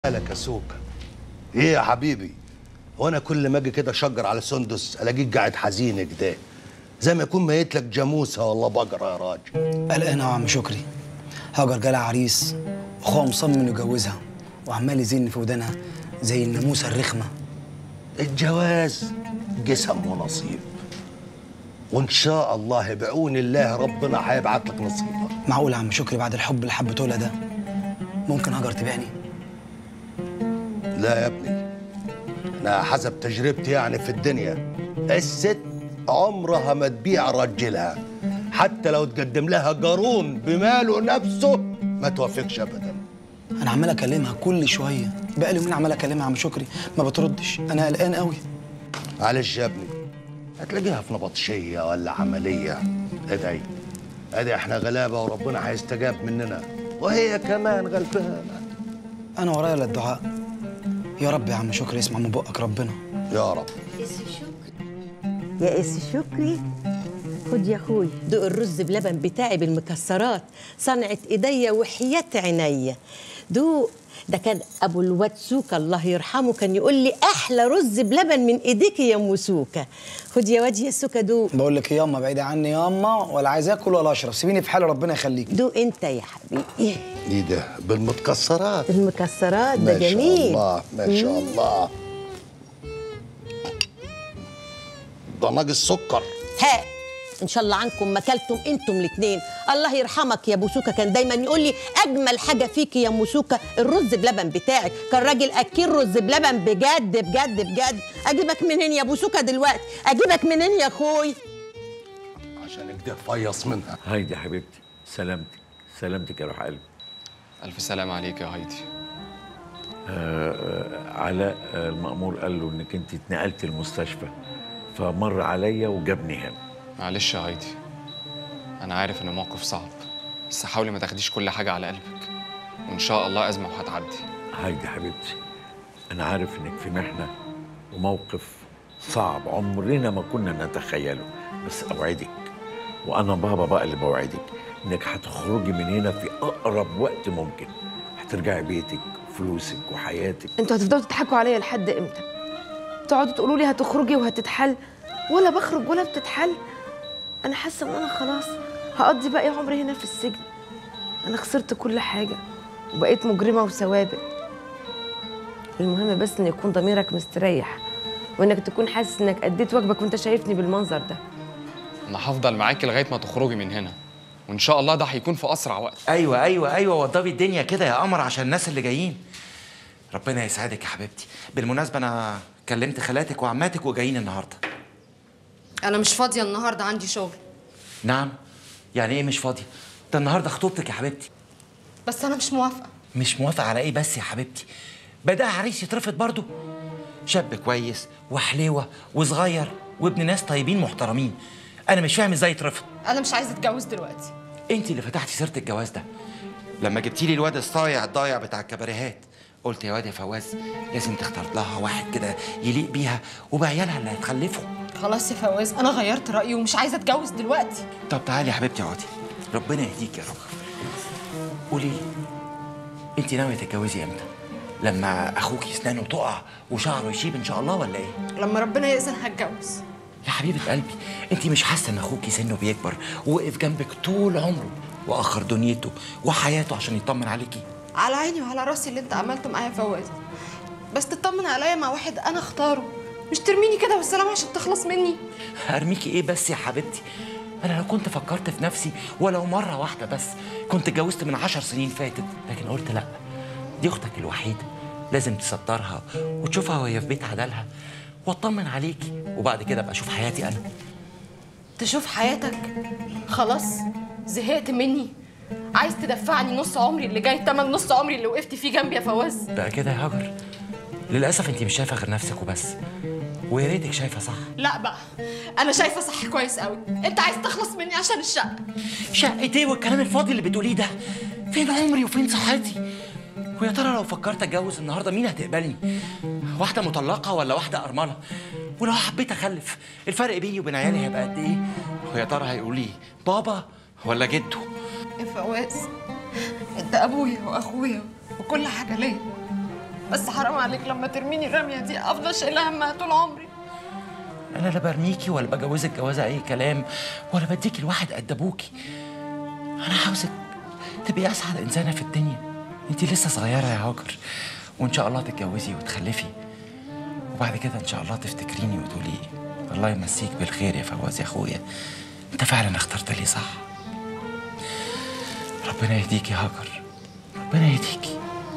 مالك يا سوكا ايه يا حبيبي هو انا كل ما اجي كده اشجر على سندس الاقيك قاعد حزين كده زي ما يكون ميت لك جاموسه والله بقره يا راجل قلقان يا عم شكري هاجر جالها عريس واخوها مصمم يجوزها وعمال يزن في ودانها زي الناموسه الرخمه الجواز قسم ونصيب وان شاء الله بعون الله ربنا هيبعت لك نصيبك معقول يا عم شكري بعد الحب اللي حبته لها ده ممكن هاجر تبيعني لا يا ابني انا حسب تجربتي يعني في الدنيا الست عمرها ما تبيع راجلها حتى لو تقدم لها قارون بماله نفسه ما توافقش ابدا انا عمال اكلمها كل شويه بقالي يومين عمال اكلمها يا عم شكري ما بتردش انا قلقان قوي معلش يا ابني هتلاقيها في نبطشيه ولا عمليه ادعي ادعي احنا غلابه وربنا هيستجاب مننا وهي كمان غلبانه انا ورايا الا الدعاء يا رب يا عم شكري اسمع من بقك ربنا يا رب يا اس شكري خد يا اخوي دوق الرز بلبن بتاعي بالمكسرات صنعت ايديا وحياة عينيا دوق ده كان ابو الواد سوكا الله يرحمه كان يقول لي احلى رز بلبن من ايديك يا ام سوكا خد يا واد يا سوكا دوق بقول لك إيه ياما بعيدة عني ياما ولا عايز اكل ولا اشرب سيبيني في حالي ربنا يخليك دوق انت يا حبيبي ايه ده بالمتكسرات المكسرات ده ما شاء جميل الله ما شاء الله ده ناقص سكر ها ان شاء الله عنكم ما اكلتم انتم الاثنين الله يرحمك يا بوسوكا كان دايما يقول لي اجمل حاجه فيك يا موسوكا الرز بلبن بتاعك كان راجل اكيل رز بلبن بجد بجد بجد اجيبك منين يا بوسوكا دلوقتي اجيبك منين يا اخوي عشان كده فيص منها هايدي حبيبتي سلامتك سلامتك يا روح قلبي ألف سلام عليك يا هايدي علاء آه، المأمور قال له انك انت اتنقلت المستشفى فمر عليا وجابني هنا معلش يا هايدي أنا عارف إن موقف صعب بس حاولي ما تاخديش كل حاجة على قلبك وإن شاء الله أزمة وهتعدي هايدي حبيبتي انا عارف انك في محنه وموقف صعب عمرنا ما كنا نتخيله بس اوعدك وانا بابا بقى اللي بوعدك انك هتخرجي من هنا في اقرب وقت ممكن هترجعي بيتك فلوسك وحياتك انتوا هتفضلوا تضحكوا عليا لحد امتى تقعدوا تقولوا لي هتخرجي وهتتحل ولا بخرج ولا بتتحل انا حاسه ان انا خلاص هقضي باقي عمري هنا في السجن انا خسرت كل حاجه وبقيت مجرمه وسوابق المهم بس ان يكون ضميرك مستريح وانك تكون حاسس انك اديت واجبك وانت شايفني بالمنظر ده أنا هفضل معاكي لغاية ما تخرجي من هنا وإن شاء الله ده هيكون في أسرع وقت ايوه ايوه ايوه وضبي الدنيا كده يا قمر عشان الناس اللي جايين ربنا يسعدك يا حبيبتي بالمناسبه انا كلمت خالاتك وعماتك وجايين النهارده انا مش فاضيه النهارده عندي شغل نعم يعني ايه مش فاضيه ده النهارده خطوبتك يا حبيبتي بس انا مش موافقه مش موافقه على ايه بس يا حبيبتي بدأ عريس يترفض برضه شاب كويس وحليوه وصغير وابن ناس طيبين محترمين انا مش فاهم ازاي يترفض انا مش عايزه اتجوز دلوقتي انت اللي فتحتي سيره الجواز ده لما جبتي لي الواد الصايع الضايع بتاع الكباريهات قلت يا واد يا فواز لازم تختار لها واحد كده يليق بيها وبعيالها اللي هتخلفه خلاص يا فواز انا غيرت رايي ومش عايزه اتجوز دلوقتي طب تعالي يا حبيبتي اقعدي ربنا يهديك يا رب قولي لي انت ناويه تتجوزي امتى لما اخوك اسنانه تقع وشعره يشيب ان شاء الله ولا ايه لما ربنا يأذن هتجوز يا حبيبه قلبي انت مش حاسه ان اخوك سنه بيكبر ووقف جنبك طول عمره واخر دنيته وحياته عشان يطمن عليكي على عيني وعلى راسي اللي انت عملته معايا يا فواز بس تطمن عليا مع واحد انا اختاره مش ترميني كده والسلام عشان تخلص مني ارميكي ايه بس يا حبيبتي انا لو كنت فكرت في نفسي ولو مره واحده بس كنت اتجوزت من عشر سنين فاتت لكن قلت لا دي اختك الوحيده لازم تسترها وتشوفها وهي في بيت عدالها واطمن عليكي وبعد كده ابقى اشوف حياتي انا تشوف حياتك خلاص زهقت مني عايز تدفعني نص عمري اللي جاي تمن نص عمري اللي وقفت فيه جنبي يا فواز بقى كده يا هاجر للاسف انت مش شايفه غير نفسك وبس ويا ريتك شايفه صح لا بقى انا شايفه صح كويس قوي انت عايز تخلص مني عشان الشقه شقة ايه والكلام الفاضي اللي بتقوليه ده فين عمري وفين صحتي ويا ترى لو فكرت اتجوز النهارده مين هتقبلني واحده مطلقه ولا واحده ارمله ولو حبيت اخلف الفرق بيني وبين عيالي هيبقى قد ايه ويا ترى هيقول لي بابا ولا جده يا فواز انت ابويا واخويا وكل حاجه ليا بس حرام عليك لما ترميني الرميه دي افضل شايله همها طول عمري انا لا برميكي ولا بجوزك جوازه اي كلام ولا بديكي الواحد قد ابوكي انا عاوزك تبقي اسعد انسانه في الدنيا انت لسه صغيره يا هاجر وان شاء الله تتجوزي وتخلفي وبعد كده ان شاء الله تفتكريني وتقولي الله يمسيك بالخير يا فواز يا اخويا انت فعلا اخترت لي صح ربنا يهديك يا هاجر ربنا يهديكي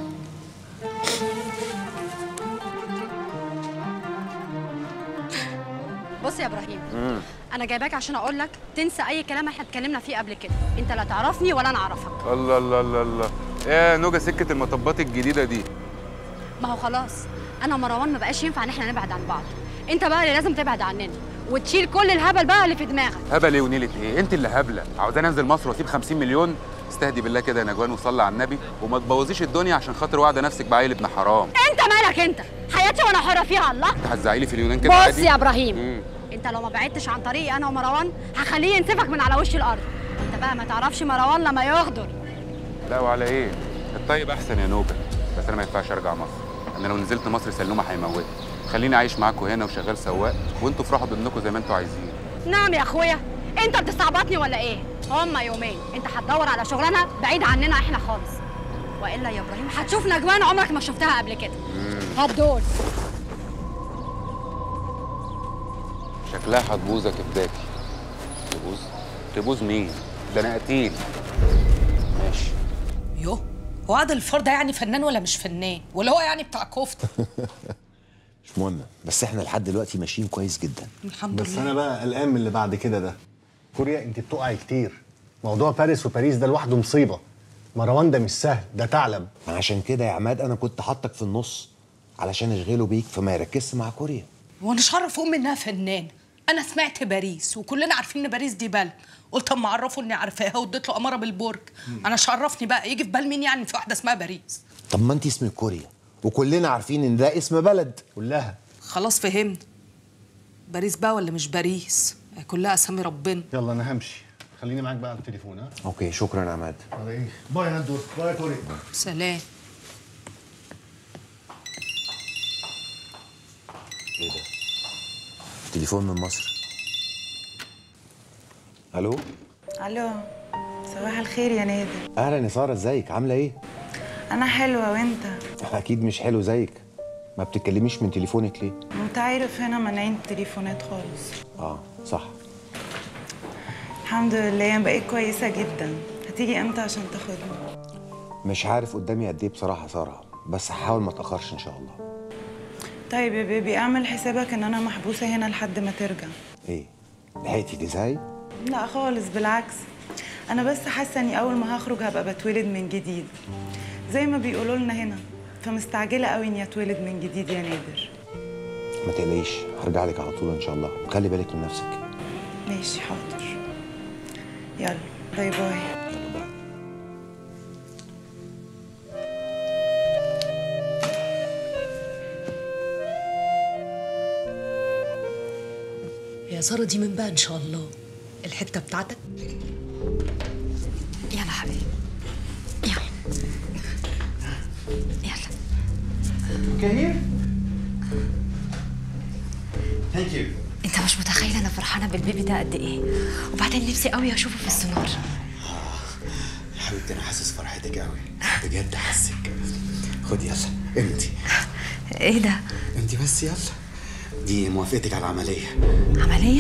بص يا ابراهيم انا جايباك عشان اقول لك تنسى اي كلام احنا اتكلمنا فيه قبل كده انت لا تعرفني ولا انا اعرفك الله الله الله الله ايه يا نوجا سكه المطبات الجديده دي ما هو خلاص انا ومروان ما بقاش ينفع ان احنا نبعد عن بعض انت بقى اللي لازم تبعد عننا وتشيل كل الهبل بقى اللي في دماغك هبل ايه ونيله ايه انت اللي هبله عاوزاني انزل مصر واسيب 50 مليون استهدي بالله كده يا نجوان وصلي على النبي وما تبوظيش الدنيا عشان خاطر واعده نفسك بعيل ابن حرام انت مالك انت حياتي وانا حره فيها الله انت هتزعلي لي في اليونان كده بص عادي يا ابراهيم مم. انت لو ما بعدتش عن طريقي انا ومروان هخليه ينسفك من على وش الارض انت بقى ما تعرفش مروان لما يغدر لا وعلى ايه الطيب احسن يا نوجا بس انا ما ينفعش ارجع مصر انا لو نزلت مصر سلومه هيموتني خليني عايش معاكم هنا وشغال سواق وانتوا افرحوا بانكم زي ما انتوا عايزين نعم يا اخويا انت بتستعبطني ولا ايه هما يومين انت هتدور على شغلانه بعيد عننا احنا خالص والا يا ابراهيم هتشوف نجوان عمرك ما شفتها قبل كده هتدور شكلها هتبوظ يا كبداكي تبوظ تبوظ مين ده انا قتيل ماشي يوه هو عادل الفار ده يعني فنان ولا مش فنان ولا هو يعني بتاع كفته مش مهم بس احنا لحد دلوقتي ماشيين كويس جدا الحمد بس لله انا بقى قلقان من اللي بعد كده ده كوريا انت بتقعي كتير موضوع باريس وباريس ده لوحده مصيبه مروان ده مش سهل ده ثعلب ما عشان كده يا عماد انا كنت حاطك في النص علشان اشغله بيك فما يركزش مع كوريا وانا مش عارف امي انها فنانه انا سمعت باريس وكلنا عارفين ان باريس دي بلد قلت اما اعرفه اني عارفاها واديت له اماره بالبرج انا مش عرفني بقى يجي في بال مين يعني إن في واحده اسمها باريس طب ما انت اسمك كوريا وكلنا عارفين ان ده اسم بلد كلها خلاص فهمت باريس بقى ولا مش باريس كلها اسامي ربنا يلا انا همشي خليني معاك بقى على التليفون ها اوكي شكرا يا عماد على ايه باي يا ندور باي يا كوريا سلام ايه ده تليفون من مصر الو الو صباح الخير يا نادر اهلا يا ساره ازيك عامله ايه انا حلوه وانت اكيد مش حلو زيك ما بتتكلميش من تليفونك ليه انت عارف هنا مانعين التليفونات خالص اه صح الحمد لله انا بقيت كويسه جدا هتيجي امتى عشان تاخدني مش عارف قدامي قد ايه بصراحه يا ساره بس هحاول ما اتاخرش ان شاء الله طيب يا بيبي اعمل حسابك ان انا محبوسه هنا لحد ما ترجع ايه لحقتي تزهقي لا خالص بالعكس انا بس حاسه اني اول ما هخرج هبقى بتولد من جديد زي ما بيقولوا لنا هنا فمستعجله قوي اني اتولد من جديد يا نادر ما تقلقيش هرجع لك على طول ان شاء الله وخلي بالك من نفسك ماشي حاضر يلا باي باي يا ساره دي من بقى ان شاء الله الحته بتاعتك يلا حبيبي يلا يلا كهير ثانك يو انت مش متخيل انا فرحانه بالبيبي ده قد ايه وبعدين نفسي قوي اشوفه في السونار يا حبيبتي انا حاسس فرحتك قوي بجد حاسك خدي يلا امتي ايه ده انت بس يلا دي موافقتك على العمليه عمليه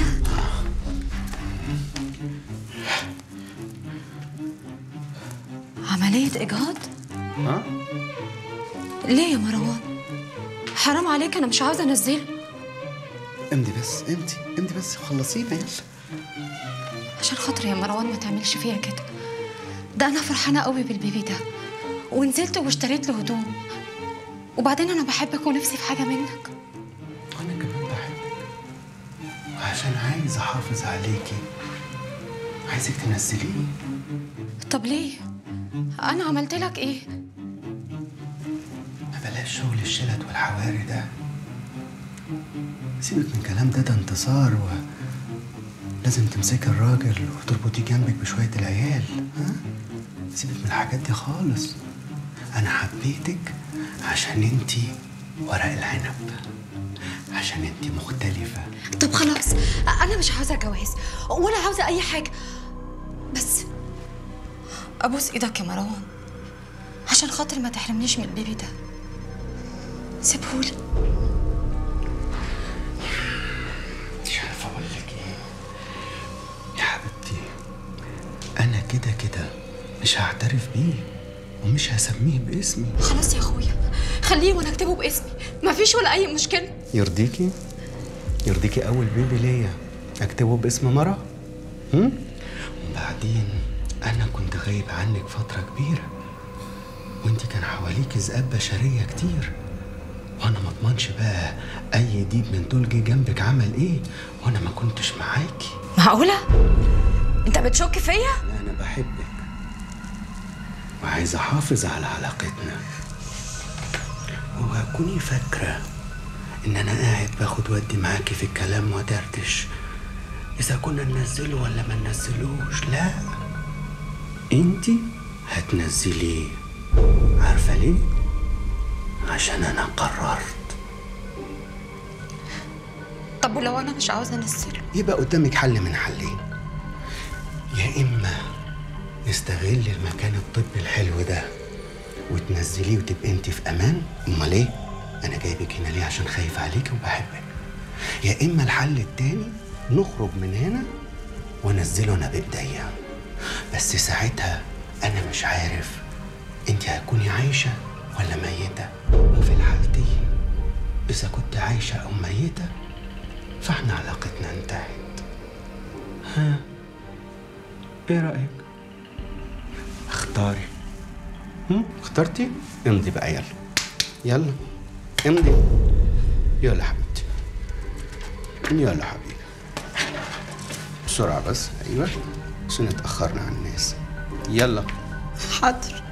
عمليه اجهاض ها ليه يا مروان حرام عليك انا مش عاوزه انزله امضي بس امتي امتي بس وخلصينا يلا عشان خاطر يا مروان ما تعملش فيها كده ده انا فرحانه قوي بالبيبي ده ونزلت واشتريت له هدوم وبعدين انا بحبك ونفسي في حاجه منك وانا كمان بحبك وعشان عايز احافظ عليكي عايزك تنزليه طب ليه انا عملت لك ايه ما بلاش شغل الشلت والحواري ده سيبك من الكلام ده ده انتصار و لازم تمسكي الراجل وتربطيه جنبك بشوية العيال ها سيبك من الحاجات دي خالص انا حبيتك عشان انتي ورق العنب عشان انتي مختلفة طب خلاص انا مش عاوزه جواز ولا عاوزه اي حاجه بس ابوس ايدك يا مروان عشان خاطر ما تحرمنيش من البيبي ده سيبهولي مش عارفة اقول لك ايه يا حبيبتي انا كده كده مش هعترف بيه ومش هسميه باسمي خلاص يا اخويا خليه وانا اكتبه باسمي مفيش ولا اي مشكله يرضيكي يرضيكي اول بيبي ليا اكتبه باسم مرة هم؟ وبعدين انا كنت غايب عنك فترة كبيرة وانت كان حواليك ذئاب بشرية كتير وانا ما اضمنش بقى اي ديب من دول جه جنبك عمل ايه وانا ما كنتش معاكي معقوله انت بتشك فيا انا بحبك وعايز احافظ على علاقتنا وكوني فاكرة ان انا قاعد باخد ودي معاكي في الكلام ودردش اذا كنا ننزله ولا ما ننزلوش لا انتي هتنزليه عارفة ليه؟ عشان انا قررت طب ولو انا مش عاوزه انزله يبقى قدامك حل من حلين يا اما نستغل المكان الطبي الحلو ده وتنزليه وتبقى انت في امان امال ايه انا جايبك هنا ليه عشان خايف عليكي وبحبك يا اما الحل التاني نخرج من هنا وانزله انا بايديا بس ساعتها انا مش عارف انت هتكوني عايشه ولا ميته وفي الحالتين اذا كنت عايشه او ميته فاحنا علاقتنا انتهت ها ايه رايك اختاري هم؟ اخترتي امضي بقى يلا يلا امضي يلا حبيبتي يلا حبيبي بسرعة بس أيوة عشان اتأخرنا على الناس يلا حاضر